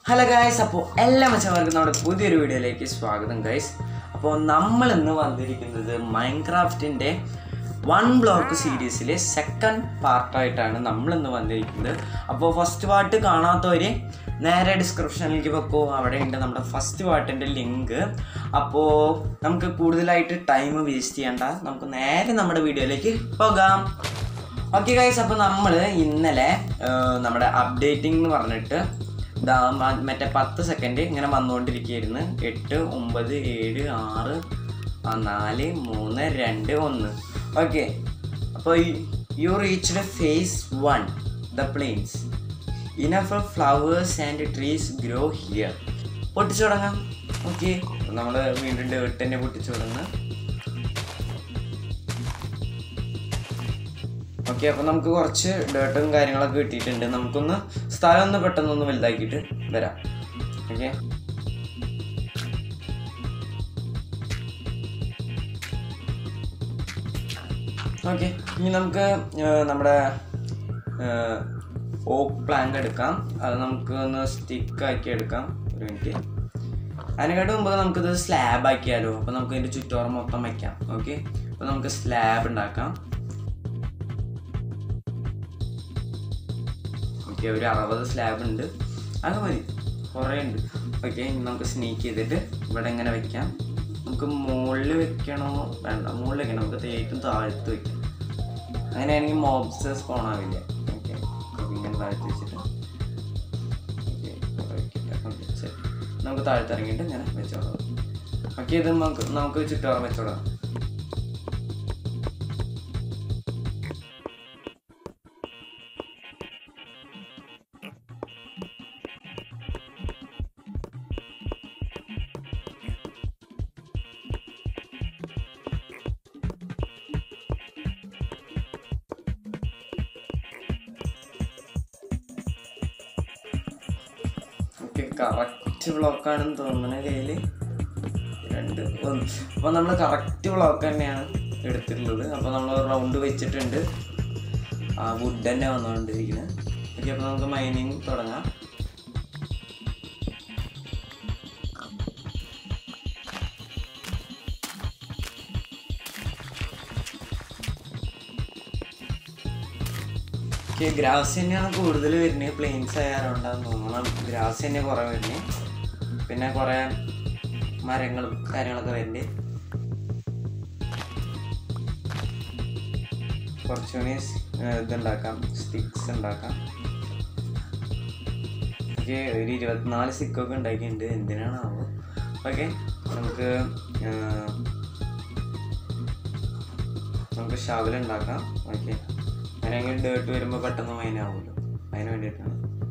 hello guys അപ്പോൾ എല്ലാ മച്ചന്മാർക്കും നമ്മുടെ പുതിയൊരു വീഡിയോയിലേക്ക് സ്വാഗതം ഗൈസ് അപ്പോൾ നമ്മൾ ഇന്ന് വന്നിരിക്കുന്നത് മൈൻക്രാഫ്റ്റിൻ്റെ വൺ ബ്ലോക്ക് സീരീസിലെ സെക്കൻഡ് പാർട്ടായിട്ടാണ് നമ്മൾ ഇന്ന് വന്നിരിക്കുന്നത് അപ്പോൾ ഫസ്റ്റ് പാർട്ട് കാണാത്തവർ നേരെ ഡിസ്ക്രിപ്ഷനിലേക്ക് വെക്കോ അവിടെ ഉണ്ട് നമ്മുടെ ഫസ്റ്റ് പാർട്ടിൻ്റെ ലിങ്ക് അപ്പോൾ നമുക്ക് കൂടുതലായിട്ട് ടൈം വേസ്റ്റ് ചെയ്യണ്ട നമുക്ക് നേരെ നമ്മുടെ വീഡിയോയിലേക്ക് പോകാം ഓക്കെ ഗൈസ് അപ്പോൾ നമ്മൾ ഇന്നലെ ആ, നമ്മുടെ അപ്ഡേറ്റിംഗ് എന്ന് പറഞ്ഞിട്ട് ദാ മ- മറ്റേ പത്ത് സെക്കൻഡ് ഇങ്ങനെ വന്നുകൊണ്ടിരിക്കുകയായിരുന്നു എട്ട് ഒമ്പത് ഏഴ് ആറ് ആ, നാല് മൂന്ന് രണ്ട് ഒന്ന് ഓക്കെ അപ്പോൾ you reached phase one the plains enough flowers and trees grow here പൊട്ടിച്ചു തുടങ്ങാം ഓക്കെ നമ്മൾ വീണ്ടും ഡേർട്ട് തന്നെ പൊട്ടിച്ചു തുടങ്ങാം ഓക്കെ അപ്പോൾ നമുക്ക് കുറച്ച് ഡേർട്ടും കാര്യങ്ങളൊക്കെ കിട്ടിയിട്ടുണ്ട് നമുക്കൊന്ന് സ്ഥലം ഒന്ന് പെട്ടെന്നൊന്ന് വലുതാക്കിയിട്ട് വരാം ഓക്കെ ഓക്കെ ഇനി നമുക്ക് ആ, നമ്മുടെ ഓക്ക് പ്ലാന്റ് എടുക്കാം അത് നമുക്ക് ഒന്ന് സ്റ്റിക്ക് ആക്കി എടുക്കാം ഒരു മിനിറ്റ് അതിനെക്കാട്ട് മുമ്പ് നമുക്കിത് സ്ലാബ് ആക്കിയാലോ അപ്പോൾ നമുക്ക് ഇതിൻ്റെ ചുറ്റോറം മൊത്തം വയ്ക്കാം ഓക്കെ അപ്പോൾ നമുക്ക് സ്ലാബ് ഉണ്ടാക്കാം ഓക്കെ ഒരു അറുപത് സ്ലാബ് ഉണ്ട് അത് മതി കുറേ ഉണ്ട് ഓക്കെ ഇനി നമുക്ക് സ്നീക്ക് ചെയ്തിട്ട് ഇവിടെ ഇങ്ങനെ വെക്കാം നമുക്ക് മുകളിൽ വെക്കണോ വേണ്ട മുകളിൽ വെക്കണം നമുക്ക് ഏറ്റവും താഴത്ത് വെക്കാം അങ്ങനെയാണെങ്കിൽ മോബ്സ് സ്പോൺ ആവില്ല ഓക്കെ ഇങ്ങനെ താഴത്ത് വെച്ചിട്ട് ഓക്കെ ഇവിടെ വെക്കട്ടെ ഓക്കെ ശരി നമുക്ക് താഴത്ത് ഇറങ്ങിയിട്ട് ഇങ്ങനെ വെച്ചോളാം ഓക്കെ ഇത് നമുക്ക് നമുക്ക് ചുറ്റോളം വെച്ചോളാം ഓക്കെ കറക്റ്റ് ബ്ലോക്കാണെന്ന് തോന്നുന്ന കയ്യിൽ രണ്ട് ഒന്ന് അപ്പോൾ നമ്മൾ കറക്റ്റ് ബ്ലോക്ക് തന്നെയാണ് എടുത്തിട്ടുള്ളത് അപ്പോൾ നമ്മൾ റൗണ്ട് വെച്ചിട്ടുണ്ട് ആ വുഡ് തന്നെ വന്നുകൊണ്ടിരിക്കുന്നത് ഓക്കെ അപ്പോൾ നമുക്ക് മൈനിങ് തുടങ്ങാം ഓക്കെ ഗ്രാസ് തന്നെയാണ് കൂടുതൽ വരുന്നത് പ്ലെയിൻസ് ആയാറുണ്ടാന്ന് തോന്നണം ഗ്രാസ് തന്നെ കുറേ വരുന്നത് പിന്നെ കുറേ മരങ്ങളും കാര്യങ്ങളൊക്കെ വരുന്നുണ്ട് കുറച്ചുകൂടി സ്- ഏർ ഇതുണ്ടാക്കാം സ്റ്റിക്സ് ഉണ്ടാക്കാം ഓക്കെ ഒരു ഇരുപത്തിനാല് സ്റ്റിക്കൊക്കെ ഉണ്ടാക്കിയിട്ടുണ്ട് എന്തിനാണാവോ ഓക്കെ നമുക്ക് ഏർ, നമുക്ക് ഷവൽ ഉണ്ടാക്കാം ഓക്കെ അങ്ങനെയെങ്കിൽ ഡേർട്ട് വരുമ്പോൾ പെട്ടെന്ന് മൈനാവുമല്ലോ അതിന് വേണ്ടിയിട്ടാണ്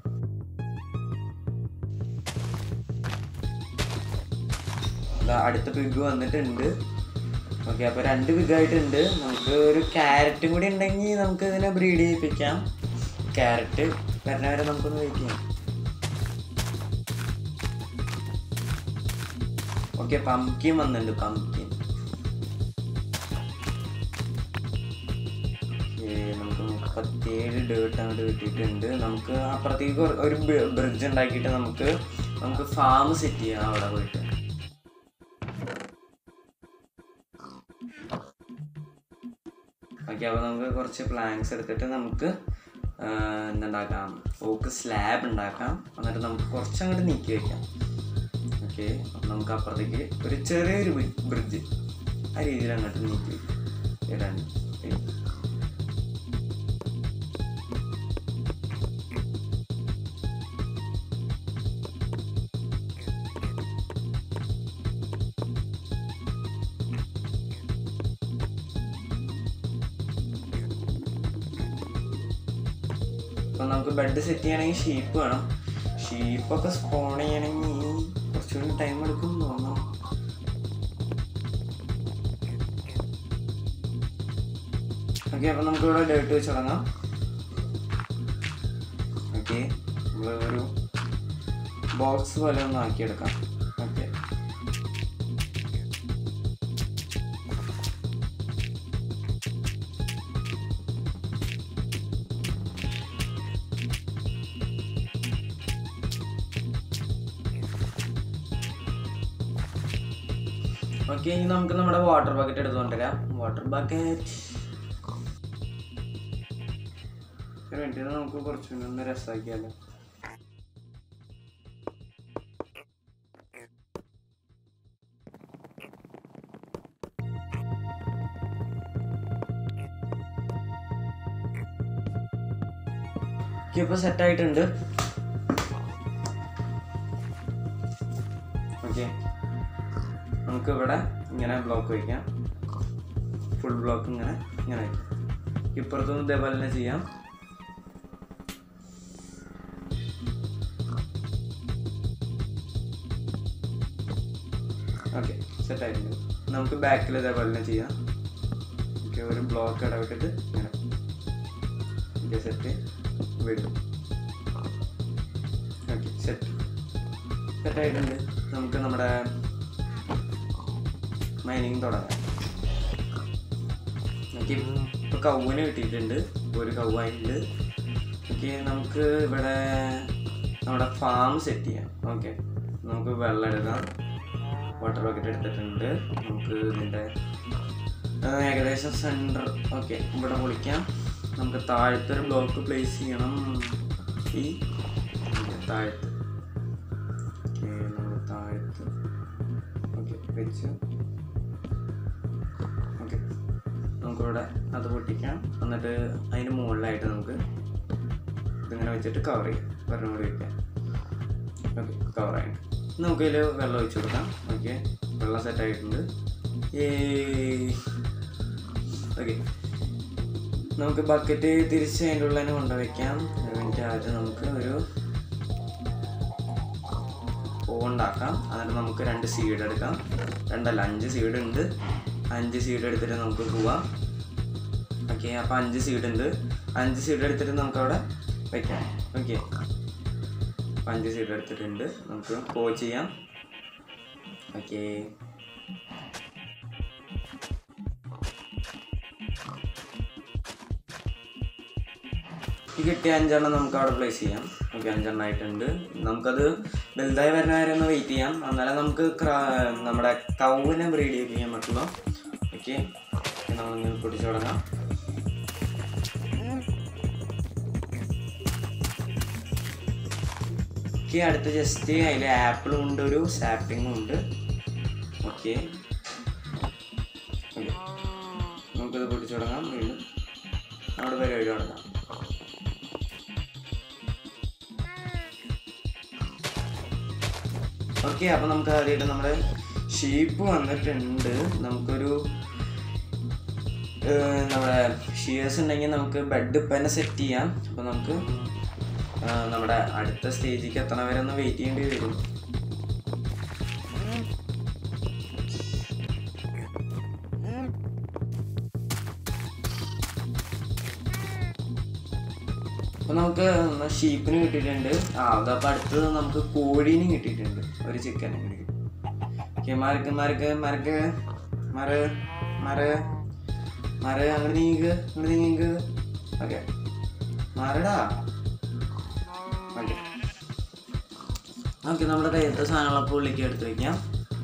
ദാ അടുത്ത പിഗ് വന്നിട്ടുണ്ട് ഓക്കെ അപ്പോൾ രണ്ട് പിഗ് ആയിട്ടുണ്ട് നമുക്ക് ഒരു ക്യാരറ്റും കൂടി ഉണ്ടെങ്കിൽ നമുക്ക് ഇതിനെ ബ്രീഡ് ചെയ്യിപ്പിക്കാം ക്യാരറ്റ് വരുന്നവരെ നമുക്കൊന്ന് വെയിറ്റ് ചെയ്യാം ഓക്കെ പംകിൻ വന്നിട്ടുണ്ട് പംകിൻ നമുക്ക് മുപ്പത്തിയേഴ് ഡേർട്ട് അങ്ങോട്ട് കിട്ടിയിട്ടുണ്ട് നമുക്ക് അപ്പുറത്തേക്ക് ഒരു- ഒരു ബ്രിഡ്ജ് ഉണ്ടാക്കിയിട്ട് നമുക്ക് നമുക്ക് ഫാം സെറ്റ് ചെയ്യാം അവിടെ പോയിട്ട് ഓക്കെ അപ്പോൾ നമുക്ക് കുറച്ച് പ്ലാങ്സ് എടുത്തിട്ട് നമുക്ക് ആ, എന്തുണ്ടാക്കാം ഓക്ക് സ്ലാബ് ഉണ്ടാക്കാം എന്നിട്ട് നമുക്ക് കുറച്ചങ്ങോട്ട് നീക്കി വെക്കാം ഓക്കെ അപ്പം നമുക്ക് അപ്പുറത്തേക്ക് ഒരു ചെറിയൊരു ബ്രിഡ്ജ് ആ രീതിയിൽ അങ്ങോട്ട് നീക്കി വെക്കാം ഇടാൻ ഓക്കെ അപ്പൊ നമുക്ക് ബെഡ് സെറ്റ് ചെയ്യണമെങ്കിൽ ഷീപ്പ് വേണം ഷീപ്പൊക്കെ സ്പോൺ ചെയ്യണമെങ്കിൽ കുറച്ചുകൂടി ടൈം എടുക്കും എന്ന് തോന്നുന്നു ഓക്കെ അപ്പൊ നമുക്ക് ഇവിടെ ഡേർട്ട് വെച്ച് തുടങ്ങാം ഓക്കെ നമ്മൾ ഒരു ബോക്സ് പോലെ ഒന്ന് ആക്കിയെടുക്കാം ഓക്കെ ഓക്കെ ഇനി നമുക്ക് നമ്മുടെ വാട്ടർ ബക്കറ്റ് എടുത്തുകൊണ്ടുവരാം വാട്ടർ ബക്കറ്റ് ഒരു മിനിറ്റ് ഇത് നമുക്ക് കുറച്ചുകൂടി ഒന്ന് രസമാക്കിയാലോ ഇപ്പോൾ സെറ്റ് ആയിട്ടുണ്ട് ഓക്കെ നമുക്ക് ഇവിടെ ഇങ്ങനെ ബ്ലോക്ക് വയ്ക്കാം ഫുൾ ബ്ലോക്ക് ഇങ്ങനെ ഇങ്ങനെ വയ്ക്കാം ഇപ്പുറത്തുനിന്ന് ഇതേപോലെ തന്നെ ചെയ്യാം ഓക്കെ സെറ്റ് ആയിട്ടുണ്ട് നമുക്ക് ബാക്കിൽ ഇതേപോലെ തന്നെ ചെയ്യാം ഓക്കെ ഒരു ബ്ലോക്ക് ഇടവിട്ടിട്ട് ഇങ്ങനെ ഓക്കെ സെറ്റ് വിടും ഓക്കെ സെറ്റ് സെറ്റ് ആയിട്ടുണ്ട് നമുക്ക് നമ്മുടെ മൈനിങ് തുടങ്ങാം എനിക്ക് ഇപ്പോൾ കൗവിന് കിട്ടിയിട്ടുണ്ട് ഒരു കൗവായിട്ടുണ്ട് ഓക്കെ നമുക്ക് ഇവിടെ നമ്മുടെ ഫാം സെറ്റ് ചെയ്യാം ഓക്കെ നമുക്ക് വെള്ളം എടുക്കാം വാട്ടർ ബക്കറ്റ് എടുത്തിട്ടുണ്ട് നമുക്ക് ഇതിൻ്റെ ആ, ഏകദേശം സെൻറ്റർ ഓക്കെ ഇവിടെ പൊളിക്കാം നമുക്ക് താഴത്തൊരു ബ്ലോക്ക് പ്ലേസ് ചെയ്യണം ഈ okay, താഴത്ത് ഓക്കെ നമ്മൾ താഴത്ത് ഓക്കെ വെച്ച് ഓക്കെ നമുക്കിവിടെ അത് പൊട്ടിക്കാം എന്നിട്ട് അതിന് മുകളിലായിട്ട് നമുക്ക് ഇതിങ്ങനെ വെച്ചിട്ട് കവർ ചെയ്യാം ഒരെണ്ണം കൂടി വയ്ക്കാം ഓക്കെ കവർ ആയിട്ട് നമുക്ക് ഇതിൽ വെള്ളം ഒഴിച്ചു കൊടുക്കാം ഓക്കെ വെള്ളം സെറ്റ് ആയിട്ടുണ്ട് ഏ ഓക്കെ നമുക്ക് ബക്കറ്റ് തിരിച്ച് അതിൻ്റെ ഉള്ളിൽ തന്നെ കൊണ്ടുവയ്ക്കാം ഒരു മിനിറ്റ് ആദ്യം നമുക്ക് ഒരു പൂ ഉണ്ടാക്കാം എന്നിട്ട് നമുക്ക് രണ്ട് സീഡ് എടുക്കാം രണ്ടല്ല അഞ്ച് സീഡ് ഉണ്ട് അഞ്ച് സീഡ് എടുത്തിട്ട് നമുക്ക് പോവാം ഓക്കെ അപ്പോൾ അഞ്ച് സീഡ് ഉണ്ട് അഞ്ച് സീഡ് എടുത്തിട്ട് നമുക്ക് അവിടെ വെക്കാം ഓക്കെ അഞ്ച് സീഡ് എടുത്തിട്ടുണ്ട് നമുക്ക് പോ ചെയ്യാം ഓക്കെ ഈ കിട്ടിയ അഞ്ചെണ്ണം നമുക്ക് അവിടെ പ്ലേസ് ചെയ്യാം ഓക്കെ അഞ്ചെണ്ണം ആയിട്ടുണ്ട് നമുക്കത് വലുതായി വരുന്ന വരെ ഒന്ന് വെയിറ്റ് ചെയ്യാം എന്നാലേ നമുക്ക് ക്രാ- നമ്മുടെ കൗവിനെ ബ്രീഡ് ചെയ്യാൻ പറ്റുള്ളൂ ഓക്കെ നമ്മളിങ്ങനെ പൊടിച്ചു തുടങ്ങാം ഓക്കെ അടുത്ത് ജസ്റ്റ് അതിൽ ആപ്പിളും ഉണ്ട് ഒരു സാപ്പിങ്ങും ഉണ്ട് ഓക്കെ നമുക്കിത് പൊട്ടിച്ചു തുടങ്ങാം വീണ്ടും നമ്മുടെ പരിപാടി തുടങ്ങാം ഓക്കെ അപ്പോൾ നമുക്ക് ആദ്യമായിട്ട് നമ്മുടെ ഷീപ്പ് വന്നിട്ടുണ്ട് നമുക്കൊരു ഏർ, നമ്മുടെ ഷിയേഴ്സ് ഉണ്ടെങ്കിൽ നമുക്ക് ബെഡ് ഇപ്പം തന്നെ സെറ്റ് ചെയ്യാം അപ്പോൾ നമുക്ക് ആ, നമ്മുടെ അടുത്ത സ്റ്റേജിലേക്ക് എത്തണ വരെ ഒന്ന് വെയിറ്റ് ചെയ്യേണ്ടി വരും അപ്പൊ നമുക്ക് ഷീപ്പിന് കിട്ടിയിട്ടുണ്ട് ആ അതപ്പോൾ അടുത്തത് നമുക്ക് കോഴീനും കിട്ടിയിട്ടുണ്ട് ഒരു ചിക്കനും കൂടി ഓക്കെ മരക്ക് മരക്ക് മരക്ക് മര മര മര അങ്ങോട്ട് നീങ്ങ് അങ്ങോട്ട് നീങ്ങ് ഓക്കെ മരടാ ഓക്കെ ഓക്കെ നമ്മുടെ കയ്യത്തെ സാധനങ്ങളൊക്കെ ഉള്ളിലേക്ക് എടുത്ത് വെക്കാം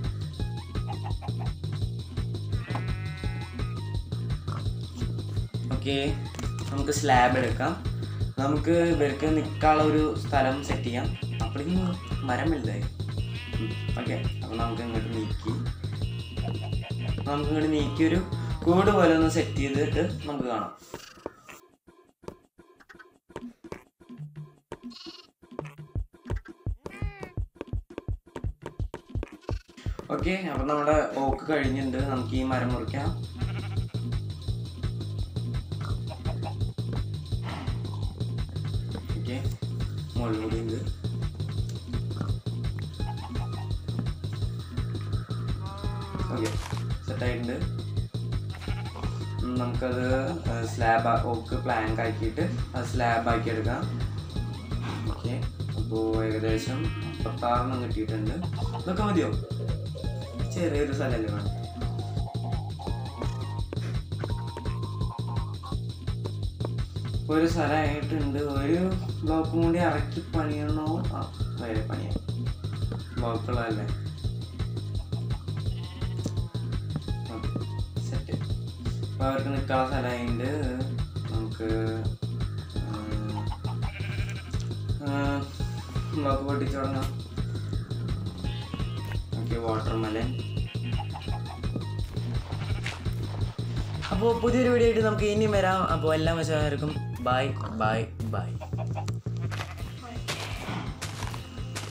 ഓക്കെ നമുക്ക് സ്ലാബ് എടുക്കാം നമുക്ക് ഇവർക്ക് നിൽക്കാനുള്ള ഒരു സ്ഥലം സെറ്റ് ചെയ്യാം അപ്പോഴേക്കും മരം വലുതായി ഓക്കെ അപ്പോൾ നമുക്ക് ഇങ്ങോട്ട് നീക്കി നമുക്ക് ഇങ്ങോട്ട് നീക്കി ഒരു കൂട് പോലെ ഒന്ന് സെറ്റ് ചെയ്തിട്ട് നമുക്ക് കാണാം ഓക്കെ അപ്പം നമ്മുടെ ഓക്ക് കഴിഞ്ഞിട്ടുണ്ട് നമുക്ക് ഈ മരം മുറിക്കാം ഓക്കെ മുകളിൽ കൂടി ഉണ്ട് ഓക്കെ സെറ്റായിട്ടുണ്ട് നമുക്കത് സ്ലാബ് ഓക്ക് പ്ലാങ്ക് ആക്കിയിട്ട് അത് സ്ലാബ് ആക്കി എടുക്കാം ഓക്കെ അപ്പോൾ ഏകദേശം പത്താറെണ്ണം കിട്ടിയിട്ടുണ്ട് ഇതൊക്കെ മതിയോ ചെറിയൊരു സ്ഥലമല്ലേ വേണം ഒരു സ്ഥലമായിട്ടുണ്ട് ഒരു ബ്ലോക്കും കൂടി ഇറക്കി പണിയണോ ആ വരെ പണിയാം ബ്ലോക്കുകളല്ലേ അപ്പോൾ അവർക്ക് നിൽക്കാനുള്ള സ്ഥലമായിട്ട് നമുക്ക് ബ്ലോക്ക് പൊട്ടിച്ചു തുടങ്ങാം ഓക്കെ വാട്ടർ മെലൻ അപ്പോൾ പുതിയൊരു വീഡിയോ ആയിട്ട് നമുക്ക് ഇനിയും വരാം അപ്പോൾ എല്ലാ മനുഷ്യർക്കും ബൈ ബൈ ബൈ